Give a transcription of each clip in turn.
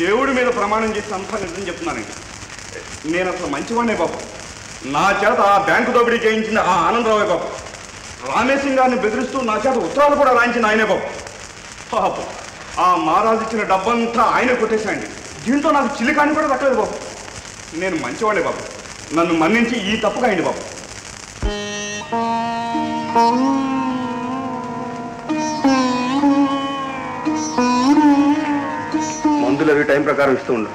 దేవుడి మీద ప్రమాణం చేసి అంతా నిజం చెప్తున్నానండి నేను అసలు మంచివాడినే బాబు నా చేత ఆ బ్యాంకు దోపిడీ చేయించింది ఆ ఆనందరావే బాబు రామేశం గారిని బెదిరిస్తూ నా చేత ఉత్తరాలు కూడా రాయించింది ఆయనే బాబు పాపం ఆ మహారాజు ఇచ్చిన డబ్బంతా ఆయన కొట్టేశాండి దీంతో నాకు చిలికాని కూడా దక్కలేదు బాబు నేను మంచివాడే బాబు నన్ను మన్నించి ఈ తప్పుగా అయింది బాబు మందులు అవి టైం ప్రకారం ఇస్తూ ఉండు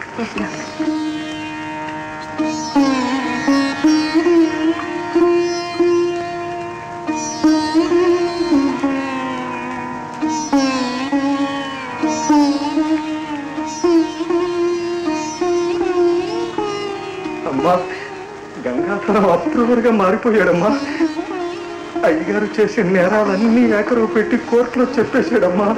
అమ్మా గంగాధరం అప్రూవర్గా మారిపోయాడమ్మా అయ్యగారు చేసిన నేరాలన్నీ ఏకరువు పెట్టి కోర్టులో చెప్పేశాడమ్మా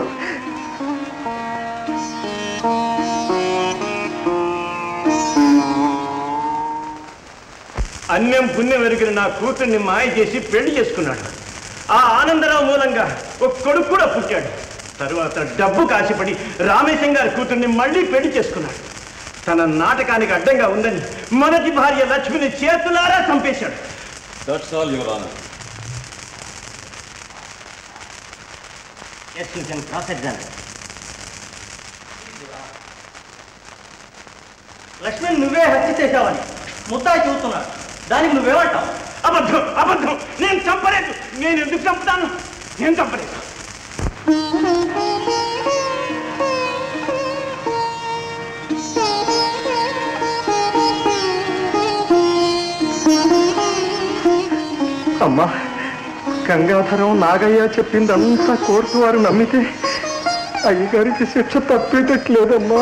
అన్యం పుణ్యం ఎరిగిన నా కూతుర్ని మాయ చేసి పెళ్లి చేసుకున్నాడు ఆ ఆనందరావు మూలంగా ఒక కొడుకు కూడా పుట్టాడు తరువాత డబ్బు కాసిపడి రామేశం గారి కూతుర్ని మళ్ళీ పెళ్లి చేసుకున్నాడు తన నాటకానికి అడ్డంగా ఉందని మొదటి భార్య లక్ష్మిని చేతులారా చంపేశాడు that's all your honour yes you can cross examine Lakshmi నువ్వే హత్య చేశావని ముత్తాయి చూస్తున్నాడు దానికి నువ్వేమంటావు అబద్ధం అబద్ధం నేను చంపలేదు నేను ఎందుకు చంపుతాను నేను చంపలేదు అమ్మా గంగాధరం నాగయ్య చెప్పిందంతా కోర్టు వారు నమ్మితే అయ్యగారికి శిక్ష తప్పేటట్లేదమ్మా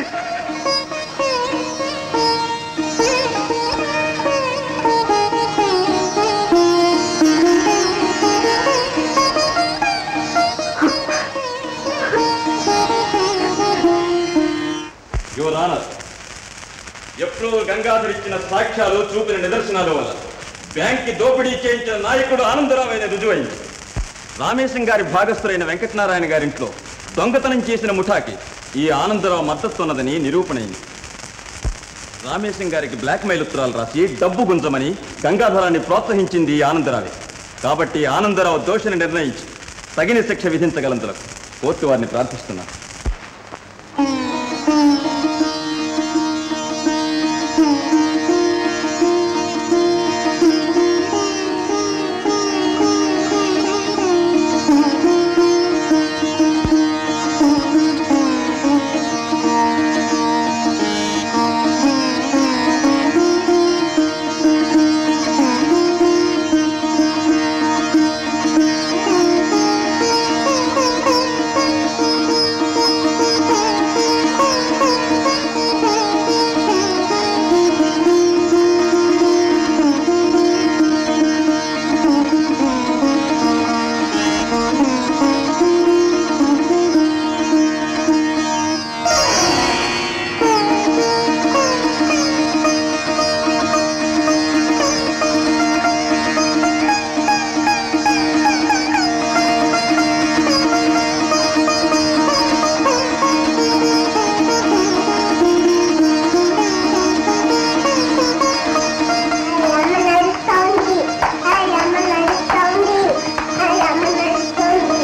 యువర్ ఆనర్ ఎప్పుడో గంగాధర్ ఇచ్చిన సాక్ష్యాలు చూపిన నిదర్శనాల వల్ల బ్యాంక్కి దోపిడీ చేయించిన నాయకుడు ఆనందరావు రుజువైంది రామేశం గారి భాగస్థులైన వెంకటనారాయణ గారింట్లో దొంగతనం చేసిన ముఠాకి ఈ ఆనందరావు మద్దతు ఉన్నదని నిరూపణైంది రామేశం గారికి బ్లాక్మెయిల్ ఉత్తరాలు రాసి డబ్బు గుంజమని గంగాధరాన్ని ప్రోత్సహించింది ఈ ఆనందరావే కాబట్టి ఆనందరావు దోషిని నిర్ణయించి తగిన శిక్ష విధించగలందులకు కోర్టు వారిని ప్రార్థిస్తున్నారు అమ్మ నడుస్తోంది హాయ్ అమ్మ నడుస్తోంది హాయ్ అమ్మ నడుస్తోంది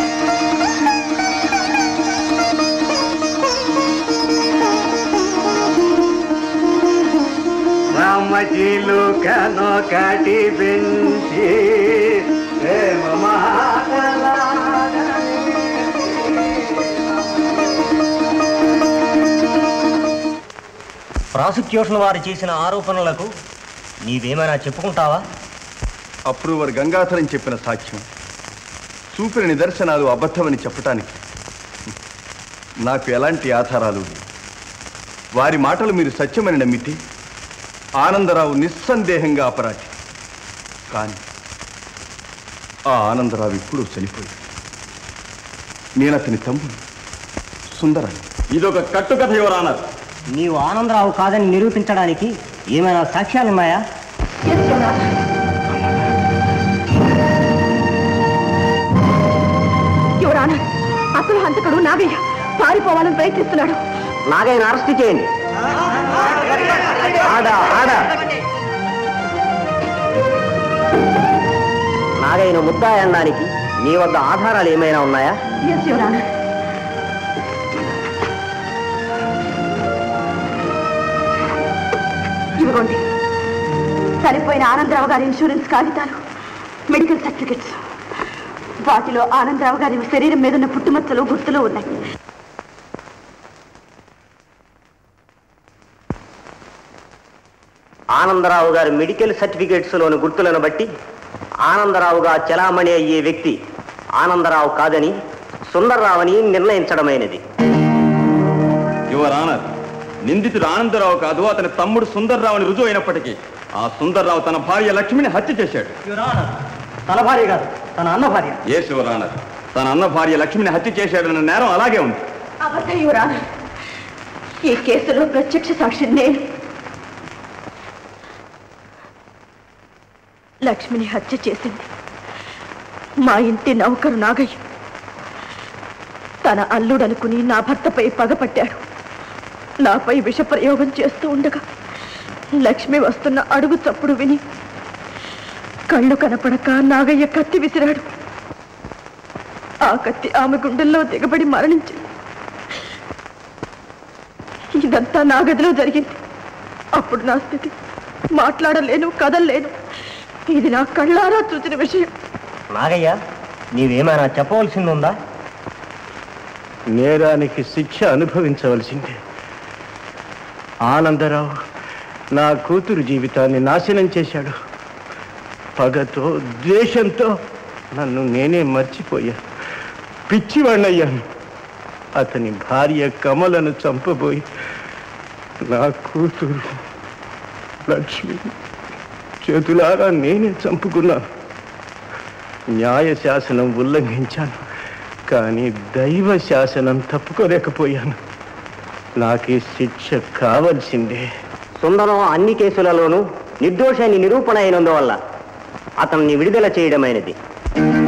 రామజీలు కనొకటి పెంచి ప్రేమ ప్రాసిక్యూషన్ వారు చేసిన ఆరోపణలకు నీవేమైనా చెప్పుకుంటావా అప్రూవర్ గంగాధరం చెప్పిన సాక్ష్యం చూపిన నిదర్శనాలు అబద్ధమని చెప్పటానికి నాకు ఎలాంటి ఆధారాలు లేవు వారి మాటలు మీరు సత్యమని నమ్మితే ఆనందరావు నిస్సందేహంగా అపరాధి కానీ ఆ ఆనందరావు ఇప్పుడు చనిపోయి నేను అతని తమ్ముడు సుందరాన్ని ఇదొక కట్టుకథ యువరానర్ నీవు ఆనందరావు కాదని నిరూపించడానికి ఏమైనా సాక్ష్యాలున్నాయా యువరానర్ అసలు హంతకుడు నాగయ్య పారిపోవాలని ప్రయత్నిస్తున్నాడు నాగయ్యను అరెస్ట్ చేయండి ఆడ ఆడ నాగయ్యను ముద్దాయి అనడానికి మీ వద్ద ఆధారాలు ఏమైనా ఉన్నాయా ఎస్ యువర్ ఆనర్ ఇదిగోండి చనిపోయిన ఆనందరావు గారి ఇన్సూరెన్స్ కాగితాలు మెడికల్ సర్టిఫికెట్స్ వాటిలో ఆనందరావు గారి శరీరం మీద ఉన్న పుట్టుమచ్చలు గుర్తులు ఉన్నాయి ఆనందరావు గారి మెడికల్ సర్టిఫికేట్స్ లోని గుర్తులను బట్టి ఆనందరావుగా చలామణి అయ్యే వ్యక్తి ఆనందరావు కాదని సుందర్రావుని నిర్ణయించడమైనది యువర్ ఆనర్ నిందితుడు ఆనందరావు కాదు అతని తమ్ముడు సుందర్రావుని రుజువు అయినప్పటికీ ఆ సుందర్రావు తన భార్య లక్ష్మిని హత్య చేశాడు తన భార్య కాదు తన అన్న భార్య ఏ యువర్ ఆనర్ తన అన్న భార్య లక్ష్మిని హత్య చేశాడన్న నేరం అలాగే ఉంది అబద్ధం యువర్ ఆనర్ ఈ కేసులో ప్రత్యక్ష సాక్షి నేను లక్ష్మిని హత్య చేసింది మా ఇంటి నౌకరు నాగయ్య తన అల్లుడనుకుని నా భర్తపై పగపట్టాడు నాపై విషప్రయోగం చేస్తూ ఉండగా లక్ష్మి వస్తున్న అడుగు చప్పుడు విని కళ్ళు కనపడక నాగయ్య కత్తి విసిరాడు ఆ కత్తి ఆమె గుండెల్లో దిగబడి మరణించింది ఇదంతా నా గదిలో జరిగింది అప్పుడు నా స్థితి మాట్లాడలేను కదలలేను ఇది నా కళ్ళారా చూసిన విషయం నాగయ్య నీవేమైనా చెప్పవలసింది ఉందా నేరానికి శిక్ష అనుభవించవలసిందే ఆనందరావు నా కూతురు జీవితాన్ని నాశనం చేశాడు పగతో ద్వేషంతో నన్ను నేనే మర్చిపోయాను పిచ్చివాణ్ణయ్యాను అతని భార్య కమలను చంపబోయి నా కూతురు లక్ష్మి చేతులారా నేనే చంపుకున్నాను న్యాయ శాసనం ఉల్లంఘించాను కానీ దైవ శాసనం తప్పుకోలేకపోయాను నాకు ఈ శిక్ష కావలసిందే సుందరం అన్ని కేసులలోనూ నిర్దోషాన్ని నిరూపణ అయినందువల్ల అతన్ని విడుదల చేయడమైనది